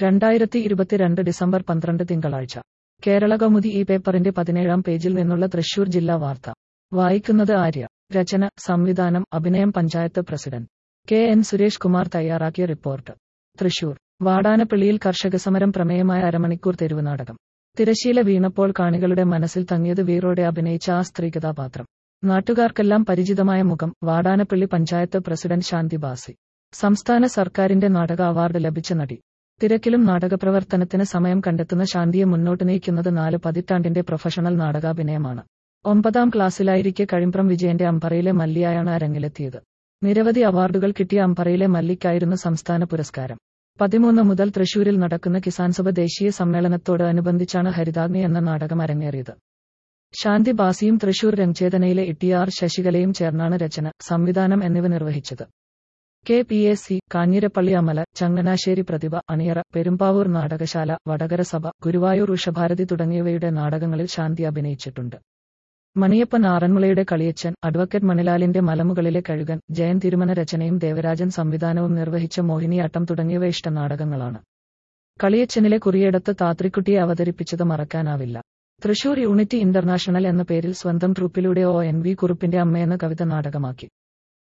രണ്ടായിരത്തി ഇരുപത്തിരണ്ട് ഡിസംബർ പന്ത്രണ്ട് തിങ്കളാഴ്ച കേരള കൗമുദി ഈ പേപ്പറിന്റെ പതിനേഴാം പേജിൽ നിന്നുള്ള തൃശൂർ ജില്ലാ വാർത്ത വായിക്കുന്നത് ആര്യ രചന സംവിധാനം അഭിനയം panchayat president K N Suresh Kumar തയ്യാറാക്കിയ റിപ്പോർട്ട് തൃശൂർ വാടാനപ്പള്ളിയിൽ കർഷക സമരം പ്രമേയമായ അരമണിക്കൂർ തെരുവ് നാടകം തിരശീല വീണപ്പോൾ കാണികളുടെ മനസ്സിൽ തങ്ങിയത് വീറോടെ അഭിനയിച്ച ആ സ്ത്രീ കഥാപാത്രം നാട്ടുകാർക്കെല്ലാം പരിചിതമായ മുഖം വാടാനപ്പള്ളി പഞ്ചായത്ത് പ്രസിഡന്റ് ശാന്തി ബാസി സംസ്ഥാന സർക്കാരിന്റെ നാടക അവാർഡ് ലഭിച്ച നടി തിരക്കിലും നാടകപ്രവർത്തനത്തിന് സമയം കണ്ടെത്തുന്ന ശാന്തിയെ മുന്നോട്ട് നയിക്കുന്നത് നാല് പതിറ്റാണ്ടിന്റെ പ്രൊഫഷണൽ നാടകാഭിനയമാണ് ഒമ്പതാം ക്ലാസ്സിലായിരിക്കെ കഴിമ്പ്രം വിജയന്റെ അമ്പറയിലെ മല്ലിയായാണ് അരങ്ങിലെത്തിയത് നിരവധി അവാർഡുകൾ കിട്ടിയ അമ്പറയിലെ മല്ലിക്കായിരുന്നു സംസ്ഥാന പുരസ്കാരം പതിമൂന്ന് മുതൽ തൃശൂരിൽ നടക്കുന്ന കിസാൻ സഭ ദേശീയ സമ്മേളനത്തോട് അനുബന്ധിച്ചാണ് ഹരിതാഗ്നി എന്ന നാടകം അരങ്ങേറിയത് ശാന്തി ബാസിയും തൃശൂർ രംഗചേതനയിലെ ഇട്ടിയാർ ശശികലയും ചേർന്നാണ് രചന സംവിധാനം എന്നിവ നിർവഹിച്ചത് K P S C Kanjirappally Amala Changanassery Prathibha Aniyara Perumbavoor നാടകശാല Vadakara സഭ ഗുരുവായൂർ ഉഷഭാരതി തുടങ്ങിയവയുടെ നാടകങ്ങളിൽ ശാന്തി അഭിനയിച്ചിട്ടുണ്ട് മണിയപ്പൻ ആറന്മുളയുടെ കളിയച്ചൻ അഡ്വക്കേറ്റ് മണിലാലിന്റെ മലമുകളിലെ കഴുകൻ ജയൻ തിരുമന രചനയും ദേവരാജൻ സംവിധാനവും നിർവഹിച്ച മോഹിനിയാട്ടം തുടങ്ങിയവ ഇഷ്ടനാടകങ്ങളാണ് കളിയച്ചനിലെ കുറിയെടുത്ത് താത്രിക്കുട്ടിയെ അവതരിപ്പിച്ചത് മറക്കാനാവില്ല തൃശൂർ യൂണിറ്റി ഇന്റർനാഷണൽ എന്ന പേരിൽ സ്വന്തം ട്രൂപ്പിലൂടെ ഒ എൻ വി കുറുപ്പിന്റെ അമ്മയെന്ന കവിത നാടകമാക്കി